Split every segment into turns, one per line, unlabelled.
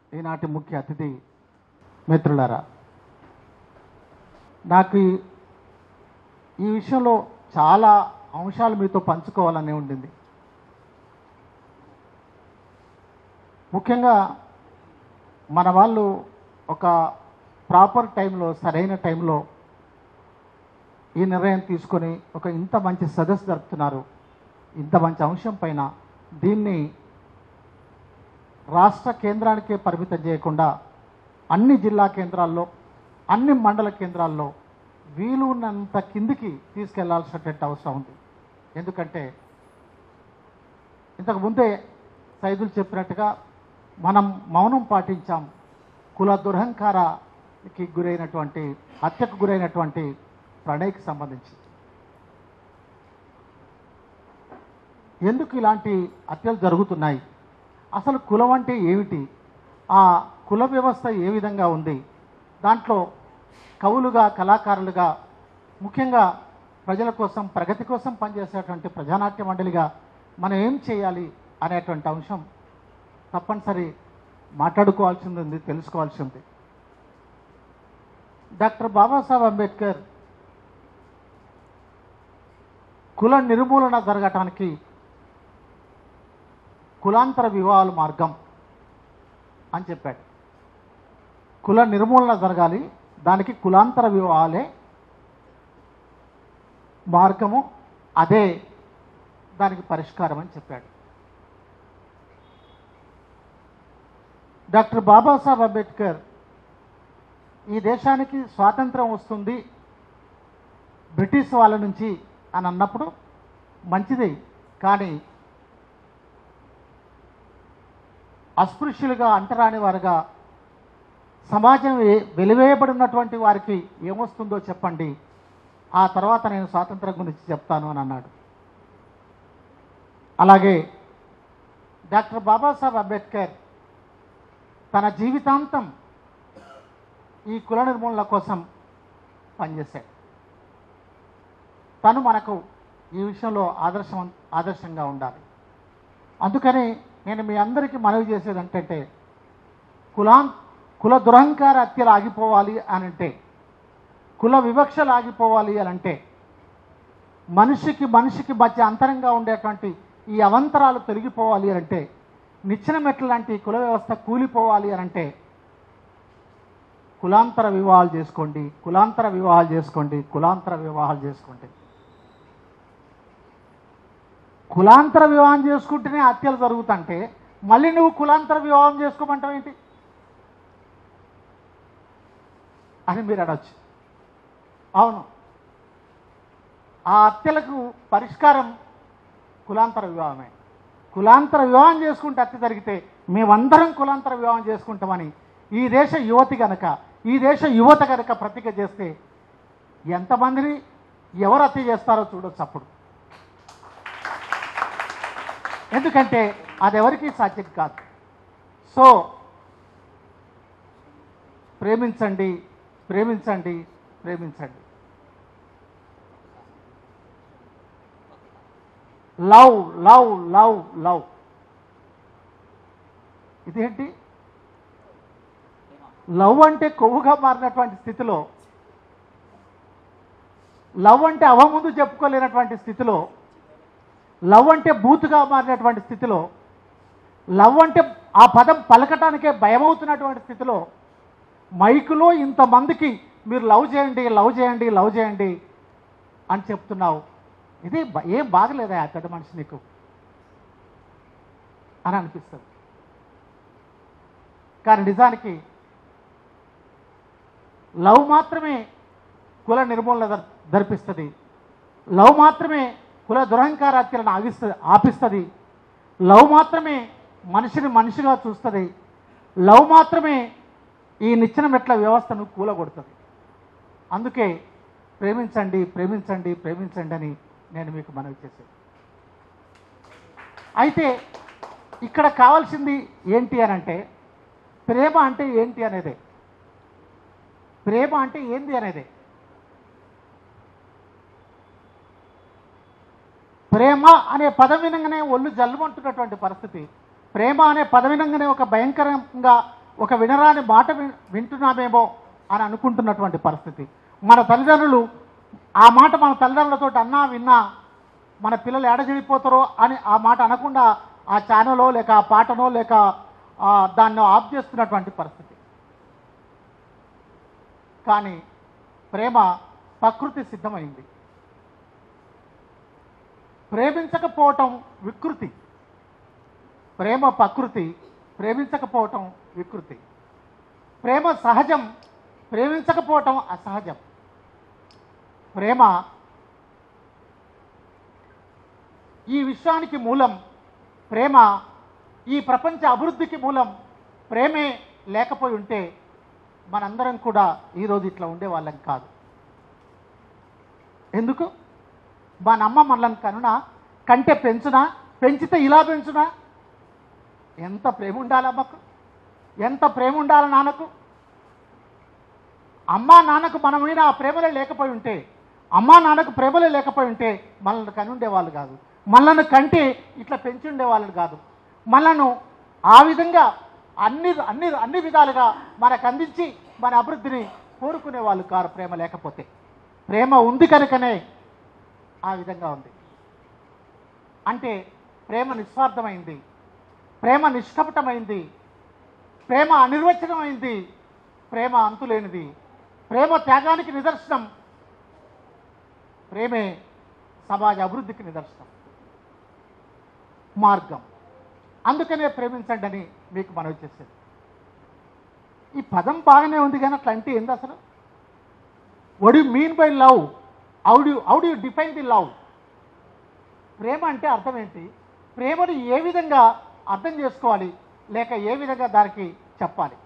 ఈనాటి ముఖ్య అతిథి మిత్రులారా నాకు ఈ- ఈ విషయంలో చాలా అంశాలు మీతో పంచుకోవాలని ఉండింది ముఖ్యంగా మన వాళ్ళు ఒక ప్రాపర్ టైంలో సరైన టైంలో ఈ నిర్ణయం తీసుకొని ఒక ఇంత మంచి సదస్సు జరుపుతున్నారు ఇంత మంచి అంశం పైన దీన్ని రాష్ట్ర కేంద్రానికే పరిమితం చేయకుండా అన్ని జిల్లా కేంద్రాల్లో అన్ని మండల కేంద్రాల్లో వీలు ఉన్నంత కిందికి తీసుకెళ్లాల్సినటువంటి అవసరం ఉంది ఎందుకంటే ఇంతకు ముందే సైదులు చెప్పినట్టుగా మనం మౌనం పాటించాం కుల దురహంకారానికి గురైనటువంటి హత్యకు గురైనటువంటి ప్రణయ్కి సంబంధించి ఎందుకు ఇలాంటి హత్యలు జరుగుతున్నాయి అసలు కులం అంటే ఏమిటి ఆ కుల వ్యవస్థ ఏ విధంగా ఉంది దాంట్లో కవులుగా కళాకారులుగా ముఖ్యంగా ప్రజల కోసం ప్రగతి కోసం పనిచేసేటువంటి ప్రజానాట్య మండలిగా మనం ఏం చేయాలి అనేటువంటి అంశం తప్పనిసరి మాట్లాడుకోవాల్సింది ఉంది తెలుసుకోవాల్సి ఉంది డాక్టర్ బాబాసాహెబ్ అంబేద్కర్ కుల నిర్మూలన జరగటానికి కులాంతర వివాహాల మార్గం అని చెప్పాడు కుల నిర్మూలన జరగాలి దానికి కులాంతర వివాహాలే మార్గము అదే దానికి పరిష్కారం అని చెప్పాడు డాక్టర్ బాబాసాహెబ్ అంబేద్కర్ ఈ దేశానికి స్వాతంత్రం వస్తుంది బ్రిటిష్ వాళ్ళ నుంచి అని అన్నప్పుడు మంచిది కానీ అస్పృశ్యులుగా అంటరాని వారుగా సమాజం ఏ- వెలివేయబడినటువంటి వారికి ఏమొస్తుందో చెప్పండి ఆ తర్వాత నేను స్వాతంత్రం గురించి చెప్తాను అని అన్నాడు అలాగే డాక్టర్ బాబాసాహెబ్ అంబేద్కర్ తన జీవితాంతం ఈ కుల నిర్మూలన కోసం పనిచేశాడు తను మనకు ఈ విషయంలో ఆదర్శం ఆదర్శంగా ఉండాలి అందుకని నేను మీ అందరికీ మనవి చేసేది ఏంటంటే కులాం కుల దురహంకార హత్యలు ఆగిపోవాలి అని అంటే కుల వివక్షలు ఆగిపోవాలి అని అంటే మనిషికి మనిషికి మధ్య అంతరంగా ఉండేటువంటి ఈ అవంతరాలు తొలగిపోవాలి అని అంటే నిచ్చెన మెట్ల లాంటి కుల వ్యవస్థ కూలిపోవాలి అని అంటే కులాంతర వివాహాలు చేసుకోండి కులాంతర వివాహాలు చేసుకోండి కులాంతర వివాహాలు చేసుకోండి కులాంతర వివాహం చేసుకుంటేనే హత్యలు జరుగుతుంటే మళ్ళీ నువ్వు కులాంతర వివాహం చేసుకోమంటావు ఏంటి అని మీరు అనొచ్చు అవును ఆ హత్యలకు పరిష్కారం కులాంతర వివాహమే కులాంతర వివాహం చేసుకుంటే హత్య జరిగితే మేమందరం కులాంతర వివాహం చేసుకుంటామని ఈ దేశ యువతి గనక ఈ దేశ యువత గనక ప్రతిజ్ఞ చేస్తే ఎంతమందిని ఎవరు హత్య చేస్తారో చూడొచ్చు అప్పుడు ఎందుకంటే అది ఎవరికీ సాధ్యం కాదు సో ప్రేమించండి ప్రేమించండి ప్రేమించండి లవ్ లవ్ లవ్ లవ్ ఇదేంటి లవ్ అంటే కొవ్వుగా మారినటువంటి స్థితిలో లవ్ అంటే అవ ముందు చెప్పుకోలేనటువంటి స్థితిలో లవ్ అంటే బూతుగా మారినటువంటి స్థితిలో లవ్ అంటే ఆ పదం పలకటానికే భయమవుతున్నటువంటి స్థితిలో మైకులో ఇంతమందికి మీరు లవ్ చేయండి లవ్ చేయండి లవ్ చేయండి అని చెప్తున్నావు ఇది బ- ఏం బాగలేదా ఆ పెద్ద మనిషి నీకు అని అనిపిస్తుంది కానీ నిజానికి లవ్ మాత్రమే కుల నిర్మూలన జర్- జరిపిస్తుంది లవ్ మాత్రమే కుల దురహంకార హత్యలను ఆగిస్తుంది ఆపిస్తుంది లవ్ మాత్రమే మనిషిని మనిషిగా చూస్తుంది లవ్ మాత్రమే ఈ నిచ్చెన మెట్ల వ్యవస్థను కూలగొడుతుంది అందుకే ప్రేమించండి ప్రేమించండి ప్రేమించండి అని నేను మీకు మనవి చేసేది అయితే ఇక్కడ కావాల్సింది ఏంటి అని అంటే ప్రేమ అంటే ఏంటి అనేదే ప్రేమ అంటే ఏంది అనేదే ప్రేమ అనే పదం వినంగానే ఒళ్ళు జల్లుమంటున్నటువంటి పరిస్థితి ప్రేమ అనే పదం వినంగానే ఒక భయంకరంగా ఒక వినరాని మాట విన్- వింటున్నామేమో అని అనుకుంటున్నటువంటి పరిస్థితి మన తల్లిదండ్రులు ఆ మాట మన తల్లిదండ్రులతో అన్నా విన్నా మన పిల్లలు ఎడజడిపోతారో అని ఆ మాట అనకుండా ఆ ఛానలో లేక ఆ పాటనో లేక ఆ, దాన్ని ఆఫ్ చేస్తున్నటువంటి పరిస్థితి కానీ ప్రేమ ప్రకృతి సిద్ధమైంది ప్రేమించకపోవటం వికృతి ప్రేమ ప్రకృతి ప్రేమించకపోవటం వికృతి ప్రేమ సహజం ప్రేమించకపోవటం అసహజం ప్రేమ ఈ విశ్వానికి మూలం ప్రేమ ఈ ప్రపంచ అభివృద్ధికి మూలం ప్రేమే లేకపోయి ఉంటే మనందరం కూడా ఈరోజు ఇట్లా ఉండేవాళ్ళం కాదు ఎందుకు మా నమ్మ మనల్ని కనున కంటే పెంచునా పెంచితే ఇలా పెంచునా ఎంత ప్రేమ ఉండాలి అమ్మకు ఎంత ప్రేమ ఉండాలి నాన్నకు అమ్మా నాన్నకు మన మీద ఆ ప్రేమలే లేకపోయి ఉంటే అమ్మా నాన్నకు ప్రేమలే లేకపోయి ఉంటే మనల్ని కని ఉండేవాళ్ళు కాదు మనల్ని కంటే ఇట్లా పెంచి ఉండేవాళ్ళు కాదు మనను ఆ విధంగా అన్ని అన్ని అన్ని విధాలుగా మనకు అందించి మన అభివృద్ధిని కోరుకునే వాళ్ళు కారు ప్రేమ లేకపోతే ప్రేమ ఉంది కనుకనే ఆ విధంగా ఉంది అంటే ప్రేమ నిస్వార్థమైంది ప్రేమ నిష్కపటమైంది ప్రేమ అనిర్వచనమైంది ప్రేమ అంతులేనిది ప్రేమ త్యాగానికి నిదర్శనం ప్రేమే సమాజ అభివృద్ధికి నిదర్శనం మార్గం అందుకనే ప్రేమించండి అని మీకు మనవి చేసేది ఈ పదం బాగానే ఉంది కానీ అట్లా అంటే ఏంది అసలు what you mean by love how do how do you define the love ప్రేమ అంటే అర్థం ఏంటి ప్రేమను ఏ విధంగా అర్థం చేసుకోవాలి లేక ఏ విధంగా దానికి చెప్పాలి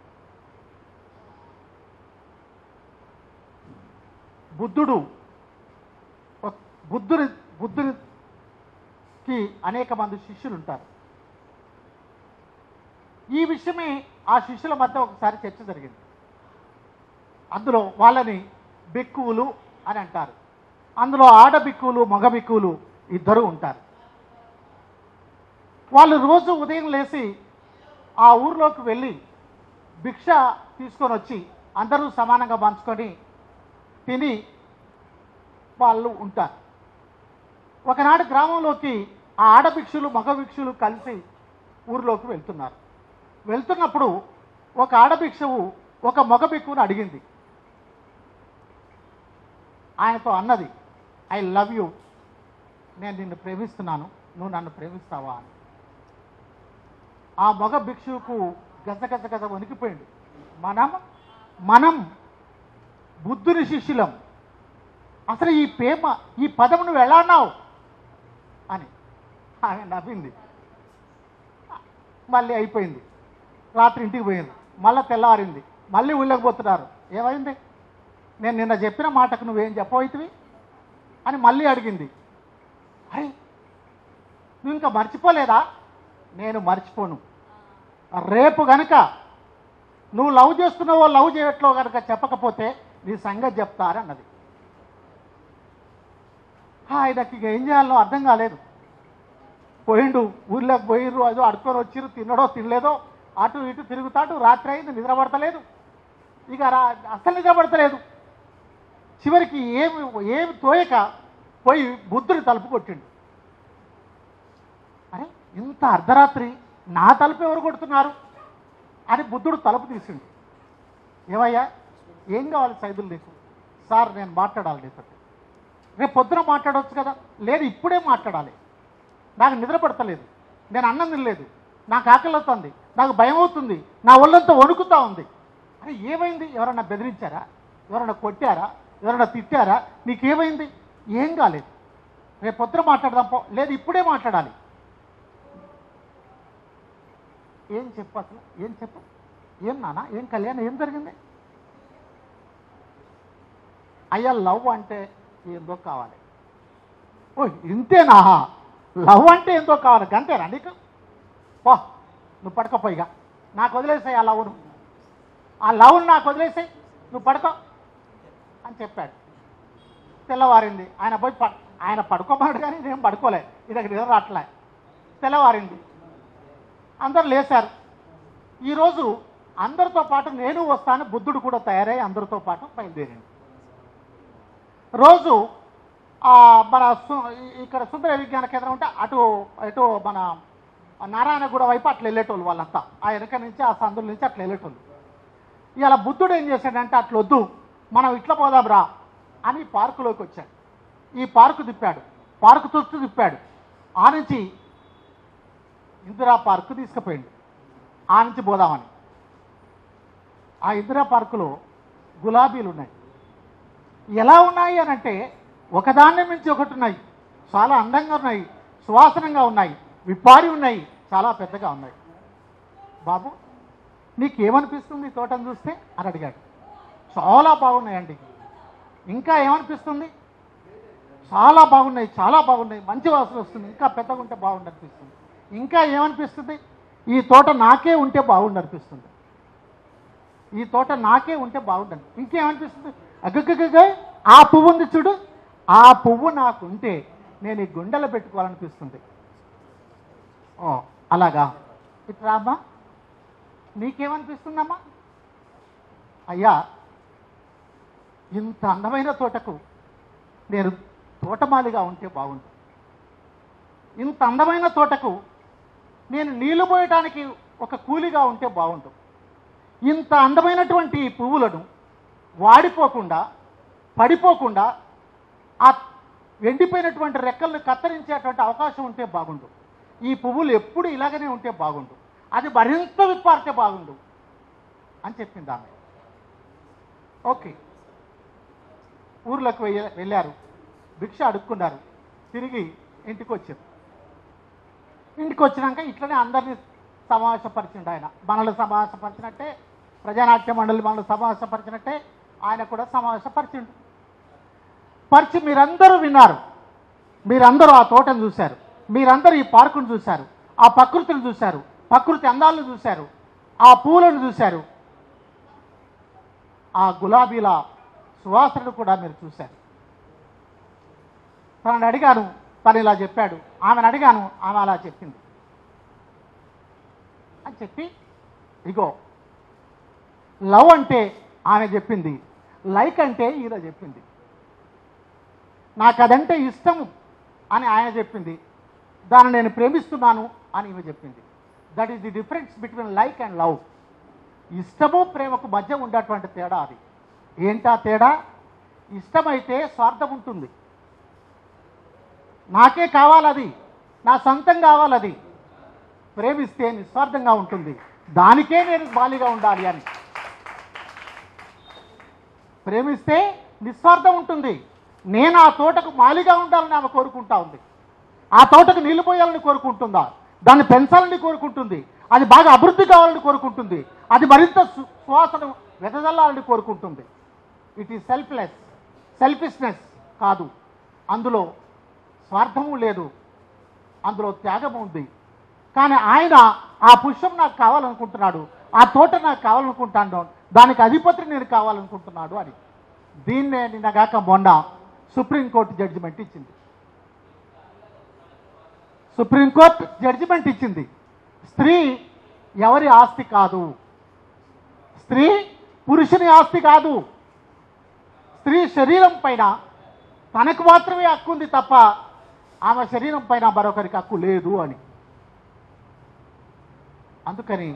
బుద్ధుడు ఒక- బుద్ధుని బుద్ధునికి అనేక మంది శిష్యులు ఉంటారు ఈ విషయమే ఆ శిష్యుల మధ్య ఒకసారి చర్చ జరిగింది అందులో వాళ్ళని బిక్కువులు అని అంటారు అందులో ఆడ బిక్కువులు మగ బిక్కువులు ఇద్దరు ఉంటారు వాళ్ళు రోజు ఉదయం లేచి ఆ ఊర్లోకి వెళ్ళి భిక్ష తీసుకొని వచ్చి అందరూ సమానంగా పంచుకొని తిని వాళ్ళు ఉంటారు ఒకనాడు గ్రామంలోకి ఆ ఆడభిక్షులు మగ భిక్షులు కలిసి ఊర్లోకి వెళ్తున్నారు వెళ్తున్నప్పుడు ఒక ఆడభిక్షవు ఒక మగ భిక్షువుని అడిగింది ఆయనతో అన్నది ఐ లవ్ యూ నేను నిన్ను ప్రేమిస్తున్నాను నువ్వు నన్ను ప్రేమిస్తావా అని ఆ మగ భిక్షువుకు గజ గజ గజ వణికిపోయింది మనం మనం బుద్ధుని శిష్యులం అసలు ఈ ప్రేమ ఈ పదం నువ్వు ఎలా అన్నావు అని ఆమె నవ్వింది మళ్ళీ అయిపోయింది రాత్రి ఇంటికి పోయింది మళ్ళీ తెల్లారింది మళ్ళీ ఊళ్ళోకి పోతున్నారు ఏమైంది నేను నిన్న చెప్పిన మాటకు నువ్వేం చెప్పవైతివి అని మళ్ళీ అడిగింది అరే నువ్వు ఇంకా మర్చిపోలేదా నేను మర్చిపోను రేపు గనుక నువ్వు లవ్ చేస్తున్నావో లవ్ చేయట్లో కనుక చెప్పకపోతే నీ సంగతి చెప్తారన్నది ఆయనకి ఇక ఏం చేయాలో అర్థం కాలేదు పోయిండు ఊర్లోకి పోయిర్రు అదో అడుకొని వచ్చిర్రు తినడో తినలేదో అటు ఇటు తిరుగుతాడు రాత్రి అయింది నిద్రపడతలేదు ఇక రా అసలు నిద్రపడతలేదు చివరికి ఏమి ఏమి తోయక పోయి బుద్ధుని తలుపు కొట్టిండు అరే ఇంత అర్ధరాత్రి నా తలుపు ఎవరు కొడుతున్నారు అని బుద్ధుడు తలుపు తీసిండు ఏమయ్యా ఏం కావాలి సైదులు నీకు సార్ నేను మాట్లాడాలి నీతో రేపు పొద్దున మాట్లాడవచ్చు కదా లేదు ఇప్పుడే మాట్లాడాలి నాకు నిద్ర పడతలేదు నేను అన్నం తినలేదు నాకు ఆకలి అవుతుంది నాకు భయం అవుతుంది నా ఒళ్ళంతా వణుకుతా ఉంది అరే ఏమైంది ఎవరన్నా బెదిరించారా ఎవరన్నా కొట్టారా ఎవరన్నా తిట్టారా నీకేమైంది ఏం కాలేదు రేపు పొద్దున మాట్లాడదాం పో లేదు ఇప్పుడే మాట్లాడాలి ఏం చెప్పు అసలు ఏం చెప్పు ఏం నాన్న ఏం కళ్యాణం ఏం జరిగింది అయ్యా లవ్ అంటే ఏందో కావాలి ఓ ఇంతేనా లవ్ అంటే ఏందో కావాలి అంతేనా నీకు పో నువ్వు పడుకోపోయిగా నాకు వదిలేసాయి ఆ లవ్ను ఆ లవ్ను నాకు వదిలేసాయి నువ్వు పడుకో అని చెప్పాడు తెల్లవారింది ఆయన పోయి ప ఆయన పడుకోమన్నాడు కానీ నేను పడుకోలే ఇది నిద్ర రావట్లే తెల్లవారింది అందరు లేచారు ఈరోజు అందరితో పాటు నేను వస్తాను బుద్ధుడు కూడా తయారై అందరితో పాటు బయలుదేరింది రోజు ఆ, మన సు- ఇక్కడ సుందర విజ్ఞాన కేంద్రం ఉంటే అటు అటు మన నారాయణగూడ వైపు అట్లా వెళ్ళేటోళ్ళు వాళ్ళంతా ఆ వెనక నుంచి ఆ సందుల నుంచి అట్లా వెళ్ళేటోళ్ళు ఇలా బుద్ధుడు ఏం చేశాడంటే అట్లా వద్దు మనం ఇట్లా పోదాం రా అని పార్కులోకి వచ్చాడు ఈ పార్కు తిప్పాడు పార్కు చుట్టూ తిప్పాడు ఆ నుంచి ఇందిరా పార్కు తీసుకుపోయింది ఆ నుంచి పోదామని ఆ ఇందిరా పార్కులో గులాబీలు ఉన్నాయి ఎలా ఉన్నాయి అని అంటే ఒకదాన్ని మించి ఒకటి ఉన్నాయి చాలా అందంగా ఉన్నాయి సువాసనంగా ఉన్నాయి విప్పారి ఉన్నాయి చాలా పెద్దగా ఉన్నాయి బాబు నీకేమనిపిస్తుంది ఈ తోటను చూస్తే అని అడిగాడు చాలా బాగున్నాయండి ఇంకా ఏమనిపిస్తుంది చాలా బాగున్నాయి చాలా బాగున్నాయి మంచి వాసన వస్తుంది ఇంకా పెద్దగా ఉంటే బాగుండు అనిపిస్తుంది ఇంకా ఏమనిపిస్తుంది ఈ తోట నాకే ఉంటే బాగుండు అనిపిస్తుంది ఈ తోట నాకే ఉంటే బాగుండదు ఇంకేమనిపిస్తుంది అగ్గగ్గగ్గ ఆ పువ్వు ఉంది చూడు ఆ పువ్వు నాకు ఉంటే నేను ఈ గుండెలో పెట్టుకోవాలనిపిస్తుంది ఓ అలాగా ఇట్లా అమ్మా నీకేమనిపిస్తుందమ్మా అయ్యా ఇంత అందమైన తోటకు నేను తోటమాలిగా ఉంటే బాగుంటుంది ఇంత అందమైన తోటకు నేను నీళ్లు పోయటానికి ఒక కూలిగా ఉంటే బాగుంటుంది ఇంత అందమైనటువంటి ఈ పువ్వులను వాడిపోకుండా పడిపోకుండా ఆ ఎండిపోయినటువంటి రెక్కలను కత్తిరించేటువంటి అవకాశం ఉంటే బాగుండు ఈ పువ్వులు ఎప్పుడు ఇలాగనే ఉంటే బాగుండు అది మరింత విప్పారితే బాగుండు అని చెప్పింది ఆమె ఓకే ఊర్లోకి వెయ్య- వెళ్ళారు భిక్ష అడుక్కున్నారు తిరిగి ఇంటికి వచ్చారు ఇంటికి వచ్చినాక ఇట్లనే అందరినీ సమావేశపరిచిండు ఆయన మనల్ని సమావేశపరిచినట్టే ప్రజానాట్య మండలి మనల్ని సమావేశపరిచినట్టే ఆయన కూడా సమావేశపరిచిండు పరిచి మీరందరూ విన్నారు మీరందరూ ఆ తోటను చూశారు మీరందరూ ఈ పార్కును చూశారు ఆ ప్రకృతిని చూశారు ప్రకృతి అందాలను చూశారు ఆ పూలను చూశారు ఆ గులాబీల సువాసనను కూడా మీరు చూశారు తనని అడిగాను తను ఇలా చెప్పాడు ఆమెను అడిగాను ఆమె అలా చెప్పింది అని చెప్పి ఇగో లవ్ అంటే ఆమె చెప్పింది లైక్ అంటే ఈయన చెప్పింది నాకు అదంటే ఇష్టము అని ఆయన చెప్పింది దాన్ని నేను ప్రేమిస్తున్నాను అని ఈమె చెప్పింది that is the difference between like and love ఇష్టము ప్రేమకు మధ్య ఉండేటువంటి తేడా అది ఏంటా తేడా ఇష్టమైతే స్వార్థం ఉంటుంది నాకే కావాలది నా సొంతం కావాలది ప్రేమిస్తే నిస్వార్థంగా ఉంటుంది దానికే నేను బాలిగా ఉండాలి అని ప్రేమిస్తే నిస్వార్థం ఉంటుంది నేను ఆ తోటకు మాలిగా ఉండాలని ఆమె కోరుకుంటా ఉంది ఆ తోటకు నీళ్లు పోయాలని కోరుకుంటుందా దాన్ని పెంచాలని కోరుకుంటుంది అది బాగా అభివృద్ధి కావాలని కోరుకుంటుంది అది మరింత సు- సువాసన వెదజల్లాలని కోరుకుంటుంది ఇట్ ఈస్ సెల్ఫ్లెస్ సెల్ఫిష్నెస్ కాదు అందులో స్వార్థము లేదు అందులో త్యాగం ఉంది కానీ ఆయన ఆ పుష్పం నాకు కావాలనుకుంటున్నాడు ఆ తోట నాకు కావాలనుకుంటాను దానికి అధిపతి నేను కావాలనుకుంటున్నాడు అని దీన్నే నిన్నగాక మొన్న సుప్రీంకోర్టు జడ్జిమెంట్ ఇచ్చింది సుప్రీంకోర్టు జడ్జిమెంట్ ఇచ్చింది స్త్రీ ఎవరి ఆస్తి కాదు స్త్రీ పురుషుని ఆస్తి కాదు స్త్రీ శరీరం పైన తనకు మాత్రమే హక్కు ఉంది తప్ప ఆమె శరీరం పైన మరొకరికి హక్కు లేదు అని అందుకని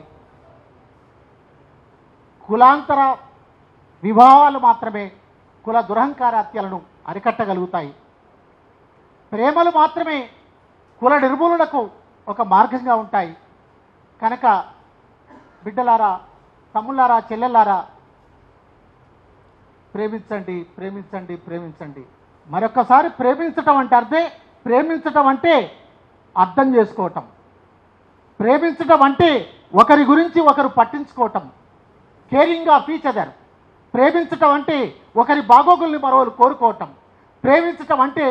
కులాంతర వివాహాలు మాత్రమే కుల దురహంకార హత్యలను అరికట్టగలుగుతాయి ప్రేమలు మాత్రమే కుల నిర్మూలనకు ఒక మార్గంగా ఉంటాయి కనుక బిడ్డలారా తమ్ముళ్ళారా చెల్లెల్లారా ప్రేమించండి ప్రేమించండి ప్రేమించండి మరొకసారి ప్రేమించటం అంటే అర్థే ప్రేమించటం అంటే అర్థం చేసుకోవటం ప్రేమించటం అంటే ఒకరి గురించి ఒకరు పట్టించుకోవటం కేరింగ్ ఆఫ్ ఈచ్ అదర్ ప్రేమించటం అంటే ఒకరి బాగోగుల్ని మరొకరు కోరుకోవటం ప్రేమించటం అంటే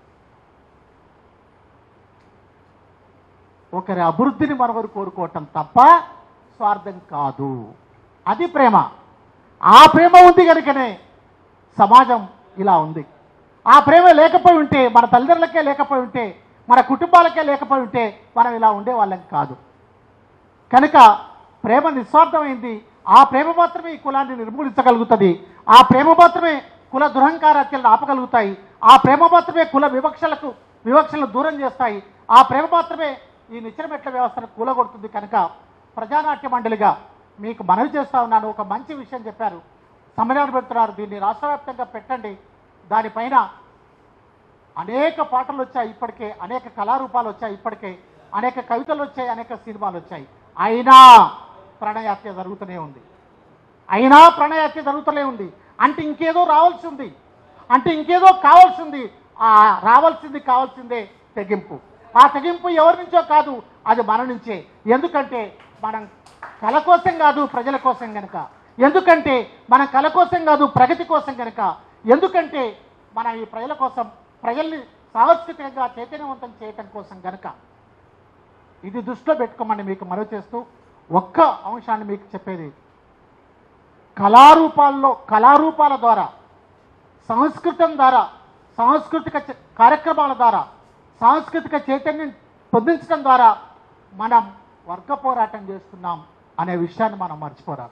ఒకరి అభివృద్ధిని మరొకరు కోరుకోవటం తప్ప స్వార్థం కాదు అది ప్రేమ ఆ ప్రేమ ఉంది కనుకనే సమాజం ఇలా ఉంది ఆ ప్రేమ లేకపోయి ఉంటే మన తల్లిదండ్రులకే లేకపోయి ఉంటే మన కుటుంబాలకే లేకపోయి ఉంటే మనం ఇలా ఉండేవాళ్ళం కాదు కనుక ప్రేమ నిస్వార్థమైంది ఆ ప్రేమ మాత్రమే ఈ కులాన్ని నిర్మూలించగలుగుతుంది ఆ ప్రేమ మాత్రమే కుల దురహంకార హత్యలను ఆపగలుగుతాయి ఆ ప్రేమ మాత్రమే కుల వివక్షలకు వివక్షలను దూరం చేస్తాయి ఆ ప్రేమ మాత్రమే ఈ నిచ్చెనమెట్ల వ్యవస్థను కూలగొడుతుంది కనుక ప్రజానాట్య మండలిగా మీకు మనవి చేస్తా ఉన్నాను ఒక మంచి విషయం చెప్పారు సమ్మేళనం పెడుతున్నారు దీన్ని రాష్ట్ర వ్యాప్తంగా పెట్టండి దానిపైన అనేక పాటలు వచ్చాయి ఇప్పటికే అనేక కళారూపాలు వచ్చాయి ఇప్పటికే అనేక కవితలు వచ్చాయి అనేక సినిమాలు వచ్చాయి అయినా ప్రణయహత్య జరుగుతూనే ఉంది అయినా ప్రణయహత్య జరుగుతూనే ఉంది అంటే ఇంకేదో రావాల్సి ఉంది అంటే ఇంకేదో కావాల్సి ఉంది ఆ రావాల్సింది కావాల్సిందే తెగింపు ఆ తెగింపు ఎవరి నుంచో కాదు అది మన నుంచే ఎందుకంటే మనం కళ కోసం కాదు ప్రజల కోసం గనక ఎందుకంటే మన కళ కోసం కాదు ప్రగతి కోసం గనక ఎందుకంటే మన ఈ ప్రజల కోసం ప్రజల్ని సాంస్కృతికంగా చైతన్యవంతం చేయటం కోసం గనక ఇది దృష్టిలో పెట్టుకోమని మీకు మనవి చేస్తూ ఒక్క అంశాన్ని మీకు చెప్పేది కళారూపాల్లో కళారూపాల ద్వారా సంస్కృతం ద్వారా సాంస్కృతిక చ- కార్యక్రమాల ద్వారా సాంస్కృతిక చైతన్యం పొందించడం ద్వారా మనం వర్గ పోరాటం చేస్తున్నాం అనే విషయాన్ని మనం మర్చిపోరాదు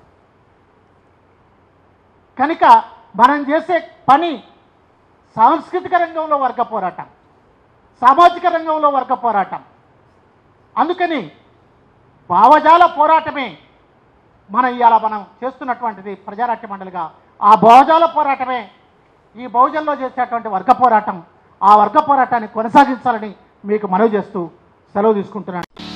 కనుక మనం చేసే పని సాంస్కృతిక రంగంలో వర్గ పోరాటం సామాజిక రంగంలో వర్గ పోరాటం అందుకని భావజాల పోరాటమే మనం ఇవాళ మనం చేస్తున్నటువంటిది ప్రజానాట్య మండలిగా ఆ భావజాల పోరాటమే ఈ బహుజన్లో చేసేటువంటి వర్గ పోరాటం ఆ వర్గ పోరాటాన్ని కొనసాగించాలని మీకు మనవి చేస్తూ సెలవు తీసుకుంటున్నాను